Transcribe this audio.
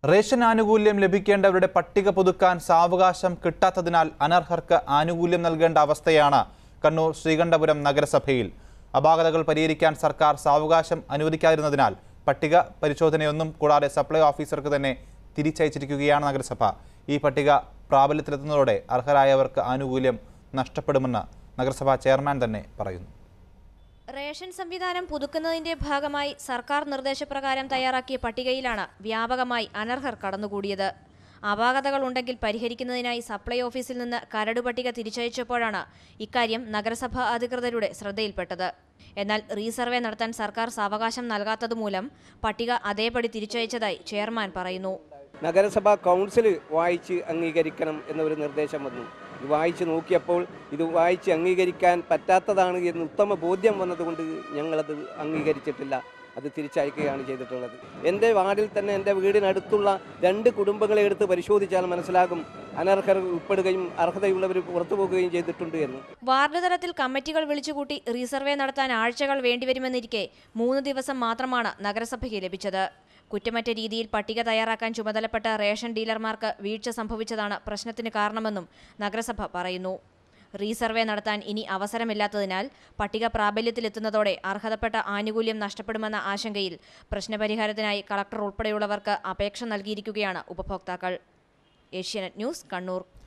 ration ആനുകൂല്യം ലഭിക്കേണ്ടവരുടെ പട്ടിക പുതുക്കാൻ സാവകാശം കിട്ടാത്തതിനാൽ അനർഹർക്ക് ആനുകൂല്യം നൽകേണ്ട അവസ്ഥയാണ് കണ്ണൂർ ശ്രീകണ്ഠപുരം നഗരസഭയിൽ അപാകതകൾ പരിഹരിക്കാൻ സർക്കാർ സാവകാശം അനുവദിക്കാതിരുന്നതിനാൽ പട്ടിക പരിശോധനയൊന്നും കൂടാതെ സപ്ലൈ ഓഫീസർക്ക് തന്നെ തിരിച്ചയച്ചിരിക്കുകയാണ് നഗരസഭ ഈ പട്ടിക പ്രാബല്യത്തിലെത്തുന്നതോടെ അർഹരായവർക്ക് ആനുകൂല്യം നഷ്ടപ്പെടുമെന്ന് നഗരസഭാ ചെയർമാൻ തന്നെ പറയുന്നു റേഷൻ സംവിധാനം പുതുക്കുന്നതിന്റെ ഭാഗമായി സർക്കാർ നിർദ്ദേശപ്രകാരം തയ്യാറാക്കിയ പട്ടികയിലാണ് വ്യാപകമായി അനർഹർ കടന്നുകൂടിയത് അപാകതകൾ ഉണ്ടെങ്കിൽ പരിഹരിക്കുന്നതിനായി സപ്ലൈ ഓഫീസിൽ നിന്ന് കരട് പട്ടിക തിരിച്ചയച്ചപ്പോഴാണ് ഇക്കാര്യം നഗരസഭാ അധികൃതരുടെ ശ്രദ്ധയിൽപ്പെട്ടത് എന്നാൽ റീസർവേ നടത്താൻ സർക്കാർ സാവകാശം നൽകാത്തതുമൂലം പട്ടിക അതേപടി തിരിച്ചയച്ചതായി ചെയർമാൻ പറയുന്നു നഗരസഭാ കൗൺസിൽ വായിച്ച് അംഗീകരിക്കണം എന്നൊരു നിർദ്ദേശം വന്നു ഇത് വായിച്ച് നോക്കിയപ്പോൾ ഇത് വായിച്ച് അംഗീകരിക്കാൻ പറ്റാത്തതാണ് എന്ന് ഉത്തമ ബോധ്യം വന്നതുകൊണ്ട് ഞങ്ങളത് അംഗീകരിച്ചിട്ടില്ല അത് തിരിച്ചയക്കുകയാണ് ചെയ്തിട്ടുള്ളത് എൻ്റെ വാർഡിൽ തന്നെ എൻ്റെ വീടിനടുത്തുള്ള രണ്ട് കുടുംബങ്ങളെ എടുത്ത് പരിശോധിച്ചാൽ മനസ്സിലാകും അനർഹർ ഉൾപ്പെടുകയും അർഹതയുള്ളവർ പുറത്തു പോകുകയും ചെയ്തിട്ടുണ്ട് എന്ന് വാർഡ് തലത്തിൽ കമ്മിറ്റികൾ വിളിച്ചുകൂട്ടി റീസർവേ നടത്താൻ ആഴ്ചകൾ വേണ്ടിവരുമെന്നിരിക്കെ മൂന്ന് ദിവസം മാത്രമാണ് നഗരസഭയ്ക്ക് ലഭിച്ചത് കുറ്റമറ്റ രീതിയിൽ പട്ടിക തയ്യാറാക്കാൻ ചുമതലപ്പെട്ട റേഷൻ ഡീലർമാർക്ക് വീഴ്ച സംഭവിച്ചതാണ് പ്രശ്നത്തിന് കാരണമെന്നും നഗരസഭ പറയുന്നു റീസർവേ നടത്താൻ ഇനി അവസരമില്ലാത്തതിനാൽ പട്ടിക പ്രാബല്യത്തിലെത്തുന്നതോടെ അർഹതപ്പെട്ട ആനുകൂല്യം നഷ്ടപ്പെടുമെന്ന ആശങ്കയിൽ പ്രശ്നപരിഹാരത്തിനായി കളക്ടർ ഉൾപ്പെടെയുള്ളവർക്ക് അപേക്ഷ നൽകിയിരിക്കുകയാണ് ഉപഭോക്താക്കൾ ഏഷ്യാനെറ്റ് ന്യൂസ് കണ്ണൂർ